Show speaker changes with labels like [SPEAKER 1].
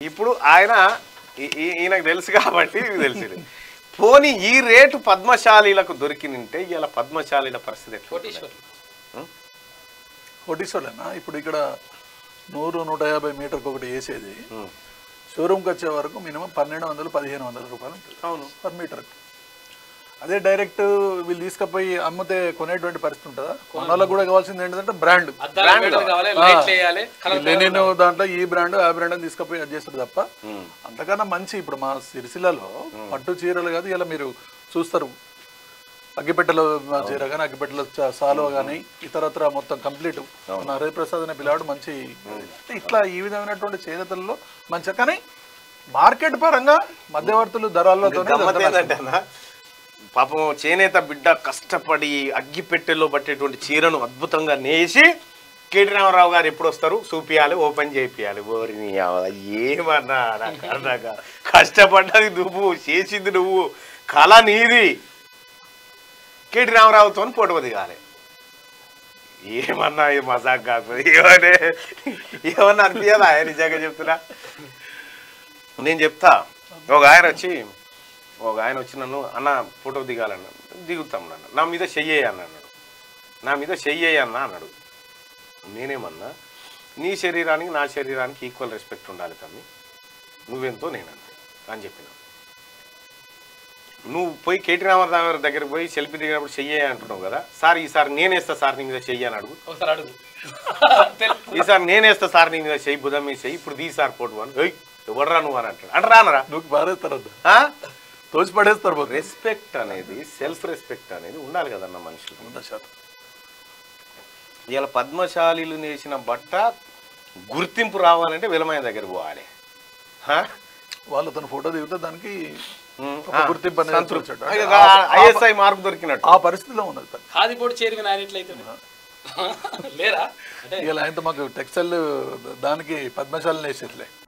[SPEAKER 1] ఇప్పుడు ఆయన ఈ- ఈ- ఈయనకు తెలుసు కాబట్టి ఇది తెలిసింది పోనీ ఈ రేటు పద్మశాలీలకు దొరికినంటే ఇలా పద్మశాలీల పరిస్థితి ఎట్లా ఉంటుంది?
[SPEAKER 2] కోటీశ్వరులు
[SPEAKER 3] కోటీశ్వర్లేనా ఇప్పుడు ఇక్కడ నూరు నూట యాభై మీటర్కి ఒకటి వేసేది
[SPEAKER 1] ఉం.
[SPEAKER 3] షోరూమ్కి వచ్చే వరకు మినిమం పన్నెండు వందలు పదిహేను వందల రూపాయలు ఉంటుంది
[SPEAKER 1] అవును
[SPEAKER 3] పర్ మీటర్కి అదే డైరెక్ట్ వీళ్ళు తీసుకుపోయి అమ్మితే కొనేటువంటి పరిస్థితి ఉంటుందా కొనాలకు కూడా కావాల్సింది ఏంటంటే బ్రాండ్
[SPEAKER 2] అద్దాలు మీటర్లు కావాలి లైట్లు వేయాలి కలర్
[SPEAKER 3] నేను దాంట్లో ఈ బ్రాండ్ ఆ బ్రాండ్ అని తీసుకుపోయి అది చేస్తారు తప్ప
[SPEAKER 1] ఉం.
[SPEAKER 3] అంతకన్నా మంచి ఇప్పుడు మా సిరిసిల్లలో పట్టు చీరలు కాదు ఇలా మీరు చూస్తారు అగ్గిపెట్టెలో చీర కానీ అగ్గిపెట్టెలో చ- సాలువ కానీ ఇతరత్ర మొత్తం కంప్లీట్ మన హరిప్రసాద్ అనే పిల్లాడు మంచి ఇట్లా ఈ విధమైనటువంటి చేనేతల్లో మంచి కానీ మార్కెట్ పరంగా మధ్యవర్తులు ధరలతో
[SPEAKER 1] గమ్మత్ ఏంటంటే అన్న పాపం చేనేత బిడ్డ కష్టపడి అగ్గిపెట్టెల్లో పట్టేటువంటి చీరను అద్భుతంగా నేసి కేటీ రామారావు గారు ఎప్పుడు వస్తారు చూపియాలి ఓపెన్ చేపియాలి ఓరిని అవ్వ, ఏమన్నా నాకు అర్థం కాదు. కష్టపడ్డది నువ్వు చేసింది నువ్వు కళ నీది కేటీ రామారావుతో ఫోటో దిగాలి ఏమన్నా ఇది మజాక్ కాకపోతే ఏమనే ఏమన్నా అనిపించదా నిజంగా చెప్తున్నా నేను చెప్తా ఒక ఆయన వచ్చి ఒక ఆయన వచ్చి నన్ను అన్న ఫోటో దిగాలన్న దిగుతాం నన్ను నా మీద చెయ్యే అన్న అన్నాడు నా మీద చెయ్యే అన్న అన్నాడు నేనేమన్నా నీ శరీరానికి నా శరీరానికి ఈక్వల్ రెస్పెక్ట్ ఉండాలి తమ్మి నువ్వెంతో నేనంతే అని చెప్పిన నువ్వు పోయి కేటీ రామారావు గారి దగ్గరికి పోయి సెల్ఫీ దిగినప్పుడు చెయ్యే అంటున్నావు కదా సార్ ఈసారి నేనేస్తా సార్ నీ మీద చెయ్యి అని అడుగు
[SPEAKER 2] ఒకసారి అడుగు తెలు-
[SPEAKER 1] ఈసారి నేనేస్తా సార్ నీ మీద చెయ్యి బుధం మీద చెయ్యి ఇప్పుడు దీ సార్ ఫోటో అని "ఏయ్, ఎవడ్రా నువ్వు అని అంటాడు అంటే రానరా
[SPEAKER 3] నువ్వు పారేస్తారు అద్ద
[SPEAKER 1] ఆ?
[SPEAKER 3] తోచి పడేస్తారు పోతే
[SPEAKER 1] రెస్పెక్ట్ అనేది సెల్ఫ్ రెస్పెక్ట్ అనేది ఉండాలి కదన్న మనుషులు
[SPEAKER 3] వంద శాతం
[SPEAKER 1] ఇలా పద్మశాలీలు నేసిన బట్ట గుర్తింపు రావాలంటే విలమైన దగ్గర పోవాలి హా?
[SPEAKER 3] వాళ్ళు తన ఫోటో దిగితే దానికి
[SPEAKER 1] ఉమ్,
[SPEAKER 3] ఒక
[SPEAKER 1] ఆ,
[SPEAKER 3] గుర్తింపు అనేది
[SPEAKER 1] సంతృప్తి.
[SPEAKER 3] వచ్చేట.
[SPEAKER 1] ఇక ఐఎస్ఐ మార్క్ దొరికినట్టు
[SPEAKER 3] ఆ పరిస్థితిలో ఉన్నది తను.
[SPEAKER 2] ఖాదీపోటు చైర్మన్ ఆయన ఎట్లయితే లేరా అంటే
[SPEAKER 3] ఇలా ఆయనతో మాకు టెక్స్టైల్ దానికి పద్మశాలని వేసేట్లే